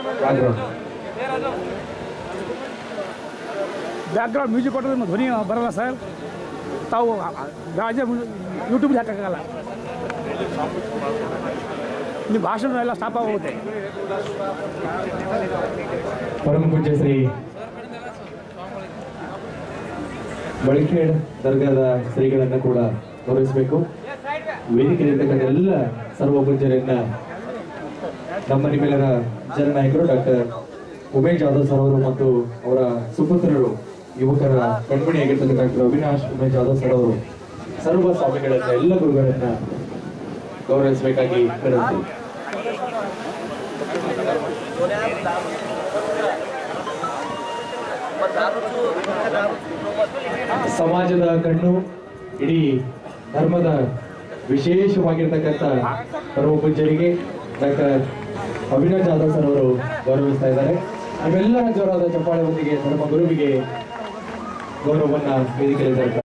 background background music ಕೊಟ್ಟರೆ ನಮ್ಮ ಧ್ವನಿ ಬರಲ್ಲ ಸರ್ ತಾವು ಗಾಜ ಯೂಟ್ಯೂಬ್ಗೆ ಹಾಕೋಕ್ಕಾಗಲ್ಲ ನಿಮ್ಮ ಭಾಷಣ ಎಲ್ಲ ಸ್ಟಾಪ್ ಆಗೋಗುತ್ತೆ ಪರಮ ಪೂಜ್ಯ ಶ್ರೀ ಬಳಿಖೇಡ್ ದರ್ಗಾದ ಶ್ರೀಗಳನ್ನ ಕೂಡ ಗೌರವಿಸಬೇಕು ವೇದಿಕೆಯಲ್ಲಿರ್ತಕ್ಕಂಥ ಎಲ್ಲ ಸರ್ವ ಪೂಜ್ಯರನ್ನ ನಮ್ಮ ನಿಮ್ಮೆಲ್ಲರ ಜನನಾಯಕರು ಡಾಕ್ಟರ್ ಉಮೇಶ್ ಜಾಧವ್ ಸರ್ ಅವರು ಮತ್ತು ಅವರ ಸುಪುತ್ರರು ಯುವಕರ ಕಣ್ಮಣಿಯಾಗಿರ್ತಕ್ಕಂಥ ಡಾಕ್ಟರ್ ಅವಿನಾಶ್ ಉಮೇಶ್ ಜಾಧವ್ ಸರ್ ಅವರು ಸರ್ವ ಸ್ವಾಮಿಗಳನ್ನ ಎಲ್ಲ ಗುರುಗಳನ್ನ ಗೌರವಿಸಬೇಕಾಗಿ ವಿನಂತಿ ಸಮಾಜದ ಕಣ್ಣು ಇಡೀ ಧರ್ಮದ ವಿಶೇಷವಾಗಿರ್ತಕ್ಕಂಥ ಪರಮ ಪೂಜ್ಯರಿಗೆ ಡಾಕ್ಟರ್ ಅವಿನಾಶ್ ಜಾಧವ್ ಸರ್ ಅವರು ಗೌರವಿಸ್ತಾ ಇದ್ದಾರೆ ನೀವೆಲ್ಲರ ಜೋರಾದ ಚಪ್ಪಾಳೆ ಹೊಂದಿಗೆ ಧರ್ಮ ಗುರುವಿಗೆ ಗೌರವವನ್ನ ವೇದಿಕೆಯಲ್ಲಿ